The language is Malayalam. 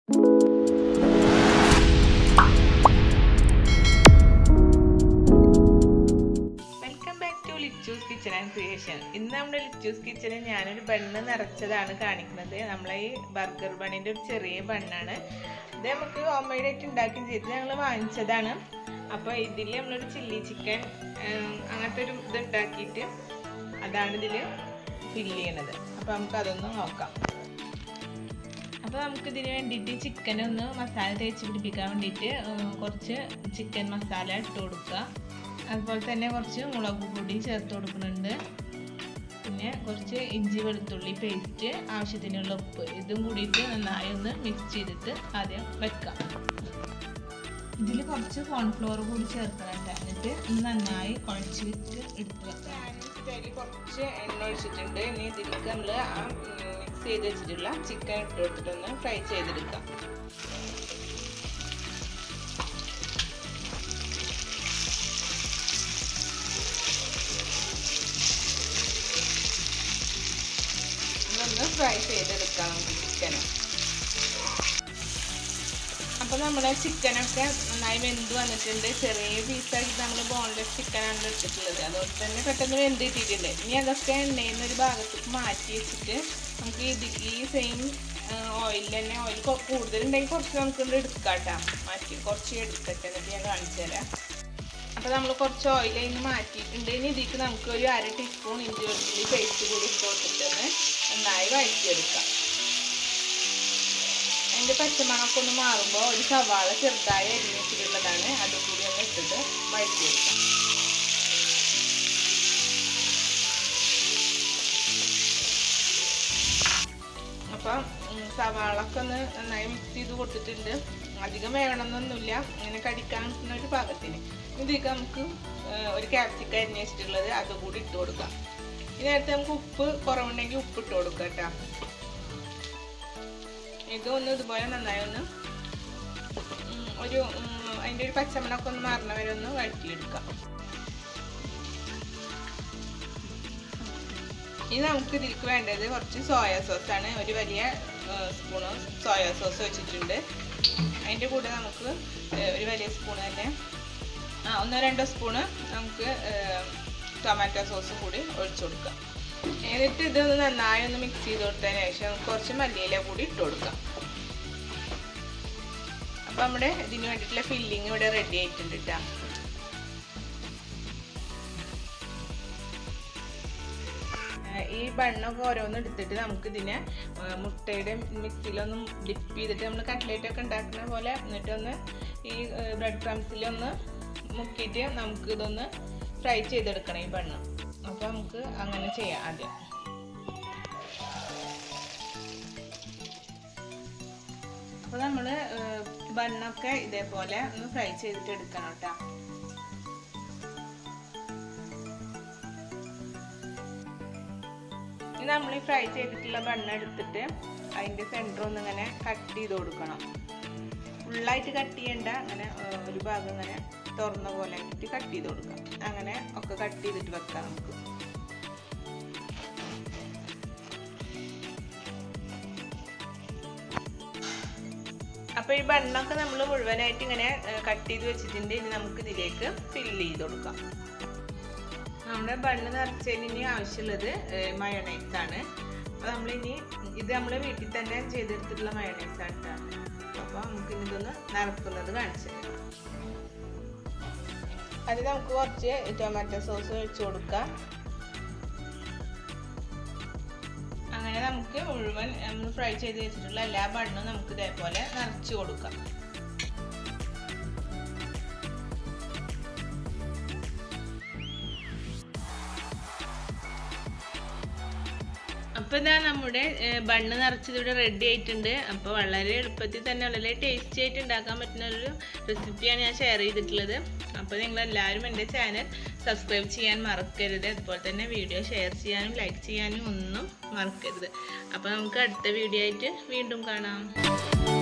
welcome back to Lichu's kitchen and creation ഇന്ന് നമ്മുടെ ലിച്ചൂസ് കിച്ചണിൽ ഞാനൊരു ബണ്ണ് നിറച്ചതാണ് കാണിക്കുന്നത് നമ്മളെ ഈ ബർഗർ ബണ്ണിൻ്റെ ഒരു ചെറിയ ബണ്ണാണ് ഇത് നമുക്ക് ഹോം മെയ്ഡ് ആയിട്ട് ഉണ്ടാക്കുകയും ചെയ്ത് ഞങ്ങൾ വാങ്ങിച്ചതാണ് അപ്പോൾ ഇതിൽ നമ്മളൊരു ചില്ലി ചിക്കൻ അങ്ങനത്തെ ഒരു ഇത് ഉണ്ടാക്കിയിട്ട് അതാണ് ഇതിൽ ഫില്ല് ചെയ്യണത് അപ്പോൾ നമുക്ക് അതൊന്ന് നോക്കാം അപ്പോൾ നമുക്ക് ഇതിന് വേണ്ടിയിട്ട് ചിക്കൻ ഒന്ന് മസാല തേച്ച് പിടിപ്പിക്കാൻ വേണ്ടിയിട്ട് കുറച്ച് ചിക്കൻ മസാല ഇട്ട് കൊടുക്കുക അതുപോലെ തന്നെ കുറച്ച് മുളക് പൊടി ചേർത്ത് കൊടുക്കുന്നുണ്ട് പിന്നെ കുറച്ച് ഇഞ്ചി വെളുത്തുള്ളി പേസ്റ്റ് ആവശ്യത്തിനുള്ള ഉപ്പ് ഇതും കൂടിയിട്ട് നന്നായി ഒന്ന് മിക്സ് ചെയ്തിട്ട് ആദ്യം വെക്കാം ഇതിൽ കുറച്ച് കോൺഫ്ലോർ കൂടി ചേർക്കണം എന്നിട്ട് നന്നായി കുഴച്ചിട്ട് എടുത്ത് വെക്കാം ഇതിൽ കുറച്ച് എണ്ണ ഒഴിച്ചിട്ടുണ്ട് ഇനി ഇതിലേക്ക് നമ്മൾ ആ മിക്സ് ചെയ്ത് വെച്ചിട്ടുള്ള ചിക്കൻ ഇട്ട് കൊടുത്തിട്ടൊന്ന് ഫ്രൈ ചെയ്തെടുക്കാം ഒന്ന് ഫ്രൈ ചെയ്തെടുക്കാം നമുക്ക് ചിക്കന് അപ്പോൾ നമ്മുടെ ചിക്കനൊക്കെ നന്നായി വെന്ത് വന്നിട്ടുണ്ട് ചെറിയ പീസാക്കി നമ്മൾ ബോൺലെസ് ചിക്കനാണ് എടുത്തിട്ടുള്ളത് അതുകൊണ്ട് തന്നെ പെട്ടെന്ന് വെന്ത് കിട്ടിയിട്ടുണ്ട് ഇനി അതൊക്കെ എണ്ണയിൽ നിന്ന് ഒരു ഭാഗത്തേക്ക് മാറ്റി വെച്ചിട്ട് നമുക്ക് ഇത് ഈ സെയിം ഓയിൽ തന്നെ ഓയിൽ കൂടുതലുണ്ടെങ്കിൽ കുറച്ച് നമുക്ക് എടുക്കാം കേട്ടോ മാറ്റി കുറച്ച് എടുക്കട്ടെ എന്നിട്ട് ഞാൻ കാണിച്ചു തരാം അപ്പോൾ നമ്മൾ കുറച്ച് ഓയിൽ അതിന് മാറ്റിയിട്ടുണ്ട് ഇനി ഇതിലേക്ക് നമുക്ക് ഒരു അര ടീസ്പൂൺ ഇഞ്ചി വെളുത്തുള്ളി പേസ്റ്റ് കൂടി ഇട്ട് കൊടുത്തിട്ടൊന്ന് നന്നായി വഴറ്റിയെടുക്കാം അതിൻ്റെ പച്ചമണമൊക്കെ ഒന്ന് മാറുമ്പോൾ ഒരു സവാള ചെറുതായി അരിഞ്ഞിട്ടുള്ളതാണ് അതും കൂടി ഒന്ന് ഇട്ടിട്ട് വഴറ്റിയെടുക്കാം അപ്പം സവാളൊക്കെ ഒന്ന് നന്നായി മിക്സ് ചെയ്ത് കൊടുത്തിട്ടുണ്ട് അധികം വേണമെന്നൊന്നുമില്ല ഇങ്ങനെ കടിക്കാൻ കിട്ടുന്ന ഒരു പാകത്തിന് ഇതിലേക്ക് നമുക്ക് ഒരു ക്യാപ്സിക്ക അരിഞ്ഞ് വെച്ചിട്ടുള്ളത് അതും കൂടി ഇട്ട് കൊടുക്കാം ഇതിനകത്ത് നമുക്ക് ഉപ്പ് കുറവുണ്ടെങ്കിൽ ഉപ്പ് ഇട്ട് കൊടുക്കാം കേട്ടോ ഇതൊന്ന് ഇതുപോലെ നന്നായി ഒന്ന് ഒരു അതിൻ്റെ ഒരു പച്ചമണമൊക്കെ ഒന്ന് മാറണ വരെ ഒന്ന് വഴറ്റിയെടുക്കാം ഇനി നമുക്ക് ഇതിലേക്ക് വേണ്ടത് കുറച്ച് സോയ സോസാണ് ഒരു വലിയ സ്പൂണ് സോയ സോസ് വെച്ചിട്ടുണ്ട് അതിൻ്റെ കൂടെ നമുക്ക് ഒരു വലിയ സ്പൂൺ തന്നെ ആ ഒന്നോ രണ്ടോ സ്പൂണ് നമുക്ക് ടൊമാറ്റോ സോസും കൂടി ഒഴിച്ചു കൊടുക്കാം എന്നിട്ട് ഇതൊന്ന് നന്നായി ഒന്ന് മിക്സ് ചെയ്ത് കൊടുത്തതിന് ശേഷം നമുക്ക് കുറച്ച് മല്ലിയില കൂടി ഇട്ട് കൊടുക്കാം അപ്പം നമ്മുടെ ഇതിന് വേണ്ടിയിട്ടുള്ള ഫില്ലിങ് ഇവിടെ റെഡി ആയിട്ടുണ്ട് കേട്ടോ ഈ ബണ്ണൊക്കെ ഓരോന്ന് എടുത്തിട്ട് നമുക്ക് ഇതിനെ മുട്ടയുടെ മിക്സിയിലൊന്ന് ഡിപ്പ് ചെയ്തിട്ട് നമ്മൾ കട്ട്ലേറ്റ് ഒക്കെ ഉണ്ടാക്കുന്ന പോലെ എന്നിട്ടൊന്ന് ഈ ബ്രെഡ് ക്രംസിലൊന്ന് മുക്കിയിട്ട് നമുക്ക് ഇതൊന്ന് ഫ്രൈ ചെയ്തെടുക്കണം ഈ ബണ്ണ് അപ്പോൾ നമുക്ക് അങ്ങനെ ചെയ്യാം ആദ്യം അപ്പോൾ നമ്മൾ ബണ്ണൊക്കെ ഇതേപോലെ ഒന്ന് ഫ്രൈ ചെയ്തിട്ട് എടുക്കണം കേട്ടോ ഇനി നമ്മൾ ഈ ഫ്രൈ ചെയ്തിട്ടുള്ള ബണ്ണ് എടുത്തിട്ട് അതിൻ്റെ സെൻറ്റർ ഒന്ന് ഇങ്ങനെ കട്ട് ചെയ്ത് കൊടുക്കണം ഫുള്ളായിട്ട് കട്ട് ചെയ്യണ്ട അങ്ങനെ ഒരു ഭാഗം ഇങ്ങനെ തുറന്ന പോലെ ആയിട്ട് കട്ട് ചെയ്ത് കൊടുക്കാം അങ്ങനെ ഒക്കെ കട്ട് ചെയ്തിട്ട് വെക്കാം നമുക്ക് അപ്പോൾ ഈ ബണ്ണൊക്കെ നമ്മൾ മുഴുവനായിട്ട് ഇങ്ങനെ കട്ട് ചെയ്ത് വെച്ചിട്ടുണ്ട് ഇനി നമുക്ക് ഇതിലേക്ക് ഫില്ല് ചെയ്ത് കൊടുക്കാം നമ്മുടെ ബണ്ണ് നിറച്ചതിന് ഇനി ആവശ്യമുള്ളത് മയോണൈസ് ആണ് അപ്പോൾ നമ്മളിനി ഇത് നമ്മൾ വീട്ടിൽ തന്നെ ചെയ്തെടുത്തിട്ടുള്ള മയോണൈസ് ആണ് കേട്ടോ അപ്പോൾ നമുക്ക് ഇതൊന്ന് നിറക്കുന്നത് കാണിച്ചു തരാം അത് നമുക്ക് കുറച്ച് ടൊമാറ്റോ സോസ് ഒഴിച്ചു കൊടുക്കാം അങ്ങനെ നമുക്ക് മുഴുവൻ നമ്മൾ ഫ്രൈ ചെയ്ത് വെച്ചിട്ടുള്ള എല്ലാ ബണ്ണും നമുക്ക് ഇതേപോലെ നിറച്ച് കൊടുക്കാം അപ്പോൾ ഇതാ നമ്മുടെ ബണ്ണ് നിറച്ചത് ഇവിടെ റെഡി ആയിട്ടുണ്ട് അപ്പോൾ വളരെ എളുപ്പത്തിൽ തന്നെ വളരെ ടേസ്റ്റി ആയിട്ട് ഉണ്ടാക്കാൻ പറ്റുന്ന ഒരു റെസിപ്പിയാണ് ഞാൻ ഷെയർ ചെയ്തിട്ടുള്ളത് അപ്പോൾ നിങ്ങൾ എല്ലാവരും എൻ്റെ ചാനൽ സബ്സ്ക്രൈബ് ചെയ്യാൻ മറക്കരുത് അതുപോലെ തന്നെ വീഡിയോ ഷെയർ ചെയ്യാനും ലൈക്ക് ചെയ്യാനും ഒന്നും മറക്കരുത് അപ്പോൾ നമുക്ക് അടുത്ത വീഡിയോ ആയിട്ട് വീണ്ടും കാണാം